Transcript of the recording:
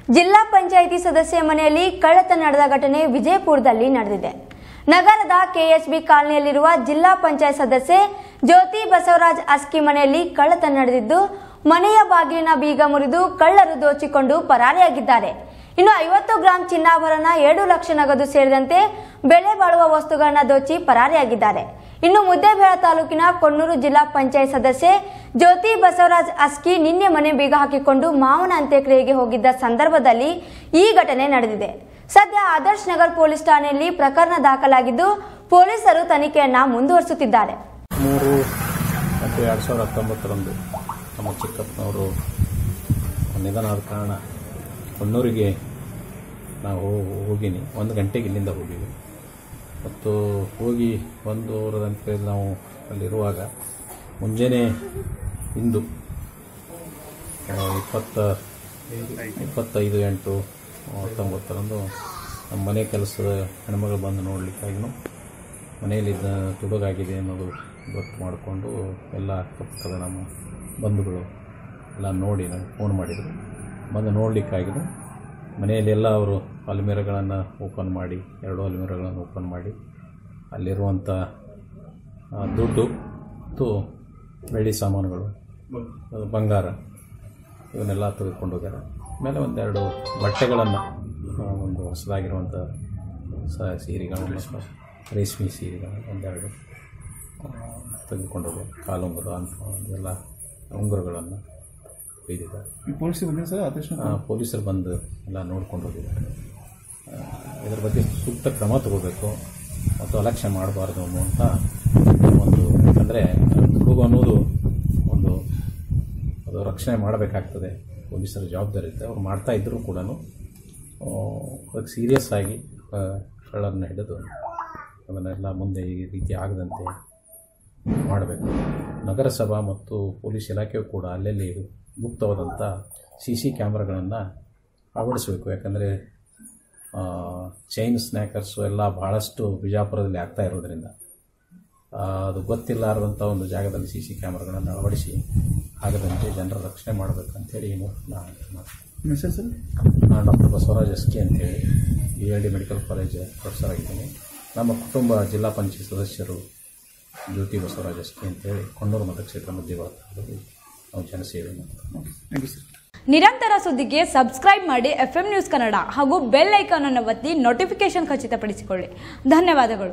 ಜಿಲ್ಲಾ ಪಂಚಾಯಿತಿ ಸದಸ್ಯ ಮನೆಯಲ್ಲಿ ಕಳ್ಳತನ ನಡೆದ ಘಟನೆ ವಿಜಯಪುರದಲ್ಲಿ ನಡೆದಿದೆ ನಗರದ ಕೆಎಸ್ಬಿ ಕಾಲನಿಯಲ್ಲಿರುವ ಜಿಲ್ಲಾ ಪಂಚಾಯತ್ ಸದಸ್ಯೆ ಜ್ಯೋತಿ ಬಸವರಾಜ್ ಅಸ್ಕಿ ಮನೆಯಲ್ಲಿ ಕಳ್ಳತನ ನಡೆದಿದ್ದು ಮನೆಯ ಬಾಗಿಲಿನ ಬೀಗ ಮುರಿದು ಕಳ್ಳರು ದೋಚಿಕೊಂಡು ಪರಾರಿಯಾಗಿದ್ದಾರೆ ಇನ್ನು ಐವತ್ತು ಗ್ರಾಂ ಚಿನ್ನಾಭರಣ ಎರಡು ಲಕ್ಷ ನಗದು ಸೇರಿದಂತೆ ಬೆಲೆ ಬಾಳುವ ವಸ್ತುಗಳನ್ನ ದೋಚಿ ಪರಾರಿಯಾಗಿದ್ದಾರೆ ಇನ್ನು ಮುದ್ದೇಬೇಳ ತಾಲೂಕಿನ ಕೊಣ್ಣೂರು ಜಿಲ್ಲಾ ಪಂಚಾಯತ್ ಸದಸ್ಯೆ ಜ್ಯೋತಿ ಬಸವರಾಜ್ ಅಸ್ಕಿ ನಿನ್ನೆ ಮನೆ ಬೀಗ ಹಾಕಿಕೊಂಡು ಮಾವನ ಅಂತ್ಯಕ್ರಿಯೆಗೆ ಹೋಗಿದ್ದ ಸಂದರ್ಭದಲ್ಲಿ ಈ ಘಟನೆ ನಡೆದಿದೆ ಸದ್ಯ ಆದರ್ಶ್ ನಗರ್ ಪೊಲೀಸ್ ಠಾಣೆಯಲ್ಲಿ ಪ್ರಕರಣ ದಾಖಲಾಗಿದ್ದು ಪೊಲೀಸರು ತನಿಖೆಯನ್ನ ಮುಂದುವರಿಸುತ್ತಿದ್ದಾರೆ ಮೂರು ಮತ್ತು ಎರಡು ಸಾವಿರದ ಹತ್ತೊಂಬತ್ತರಂದು ನಮ್ಮ ಚಿಕ್ಕಪ್ಪನವರು ನಿಧನ ಆದ ಕಾರಣ ಹೊನ್ನೂರಿಗೆ ನಾವು ಹೋಗಿನಿ ಒಂದು ಗಂಟೆಗೆ ಇಲ್ಲಿಂದ ಹೋಗಿವಿ ಮತ್ತು ಹೋಗಿ ಒಂದು ಅಂತ ನಾವು ಅಲ್ಲಿರುವಾಗ ಮುಂಜಾನೆ ಇಂದು ಆ, ಇಪ್ಪತ್ತ ಇಪ್ಪತ್ತೈದು ಎಂಟು ಹತ್ತೊಂಬತ್ತರಂದು ನಮ್ಮ ಮನೆ ಕೆಲಸದ ಹೆಣ್ಮಗಳು ಬಂದು ನೋಡಲಿಕ್ಕಾಗಿನೂ ಮನೆಯಲ್ಲಿದ್ದ ತುಡುಗಾಗಿದೆ ಅನ್ನೋದು ಗೊತ್ತು ಮಾಡಿಕೊಂಡು ಎಲ್ಲ ಅಕ್ಕಪಕ್ಕದ ನಮ್ಮ ಬಂಧುಗಳು ಎಲ್ಲ ನೋಡಿ ನನಗೆ ಫೋನ್ ಮಾಡಿದರು ಬಂದು ನೋಡಲಿಕ್ಕಾಗಿದ್ದು ಮನೆಯಲ್ಲಿ ಎಲ್ಲ ಅವರು ಅಲ್ಮೇರಗಳನ್ನು ಓಪನ್ ಮಾಡಿ ಎರಡು ಅಲ್ಮೇರಗಳನ್ನು ಓಪನ್ ಮಾಡಿ ಅಲ್ಲಿರುವಂಥ ಆ, ದುಡ್ಡು ಮತ್ತು ಬೆಳ್ಳಿ ಸಾಮಾನುಗಳು ಅದು ಬಂಗಾರ ಇವನ್ನೆಲ್ಲ ತೆಗೆದುಕೊಂಡು ಹೋಗ್ಯಾರ ಆಮೇಲೆ ಒಂದೆರಡು ಬಟ್ಟೆಗಳನ್ನು ಆ, ಒಂದು ಹೊಸದಾಗಿರುವಂಥ ಸ ಸೀರೆಗಳನ್ನು ರೇಷ್ಮೆ ಸೀರೆಗಳು ಒಂದೆರಡು ಆ, ತೆಗೆದುಕೊಂಡು ಹೋಗ್ಯಾರ ಕಾಲುಂಗುರ ಅಂತ ಎಲ್ಲ ಉಂಗುರಗಳನ್ನು ಒಯ್ದಿದ್ದಾರೆ ಪೊಲೀಸಿಗೆ ಬಂದಿದೆ ಸರ್ ಆದೇಶ ಆ, ಪೊಲೀಸರು ಬಂದು ಎಲ್ಲ ನೋಡ್ಕೊಂಡು ಹೋಗಿದ್ದಾರೆ ಆ, ಇದರ ಬಗ್ಗೆ ಸೂಕ್ತ ಕ್ರಮ ತಗೋಬೇಕು ಮತ್ತು ಅಲಕ್ಷ್ಯ ಮಾಡಬಾರ್ದು ಅನ್ನುವಂಥ ಒಂದು ಯಾಕಂದರೆ ದುಡುಗು ಅನ್ನೋದು ಒಂದು ಅದು ರಕ್ಷಣೆ ಮಾಡಬೇಕಾಗ್ತದೆ ಪೊಲೀಸರ ಜವಾಬ್ದಾರಿ ಇರುತ್ತೆ ಅವ್ರು ಮಾಡ್ತಾ ಇದ್ದರೂ ಕೂಡ ಅದಕ್ಕೆ ಸೀರಿಯಸ್ ಆಗಿ ಆ, ಕಳ್ಳರನ್ನ ಹಿಡಿದು ಅದನ್ನೆಲ್ಲ ಮುಂದೆ ಈ ರೀತಿ ಆಗದಂತೆ ಮಾಡಬೇಕು ನಗರಸಭಾ ಮತ್ತು ಪೊಲೀಸ್ ಇಲಾಖೆಯು ಕೂಡ ಅಲ್ಲಲ್ಲಿ ಮುಕ್ತವಾದಂಥ ಸಿ ಸಿ ಕ್ಯಾಮ್ರಾಗಳನ್ನು ಅಳವಡಿಸಬೇಕು ಯಾಕಂದರೆ ಚೈನ್ ಸ್ನ್ಯಾಕರ್ಸು ಎಲ್ಲ ಭಾಳಷ್ಟು ಬಿಜಾಪುರದಲ್ಲಿ ಆಗ್ತಾ ಇರೋದ್ರಿಂದ ಆ, ಅದು ಗೊತ್ತಿಲ್ಲಾರದಂಥ ಒಂದು ಜಾಗದಲ್ಲಿ ಸಿ ಸಿ ಕ್ಯಾಮ್ರಾಗಳನ್ನು ಅಳವಡಿಸಿ ಆಗದಂತೆ ಜನರ ರಕ್ಷಣೆ ಮಾಡಬೇಕಂತೇಳಿ ನಾನು ಮಾಡ್ತೀನಿ ನಿಮ್ಮ ಹೆಸರು ಸರ್ ನಾನು ಡಾಕ್ಟರ್ ಬಸವರಾಜ್ ಎಸ್ಕೆ ಅಂತೇಳಿ B L D medical college professor ಆಗಿದ್ದೀನಿ ನಮ್ಮ ಕುಟುಂಬ ಜಿಲ್ಲಾ ಪಂಚಾಯತ್ ಸದಸ್ಯರು ಜ್ಯೋತಿ ಬಸವರಾಜ್ ಎಸ್ಕೆ ಅಂತೇಳಿ ಕೊಂಡೂರು ಮತಕ್ಷೇತ್ರ ಮಧ್ಯಭಾಗದಲ್ಲಿ ನಾವು ಜನಸೇವೆ ಮಾಡ್ತೀವಿ ಓಕೆ ಥ್ಯಾಂಕ್ ಯು ಸರ್ ನಿರಂತರ ಸುದ್ದಿಗೆ ಸಬ್ಸ್ಕ್ರೈಬ್ ಮಾಡಿ ಎಫ್ ನ್ಯೂಸ್ ಕನ್ನಡ ಹಾಗೂ ಬೆಲ್ ಐಕಾನ್ ಅನ್ನು ಒತ್ತಿ ನೋಟಿಫಿಕೇಶನ್ ಖಚಿತಪಡಿಸಿಕೊಳ್ಳಿ ಧನ್ಯವಾದಗಳು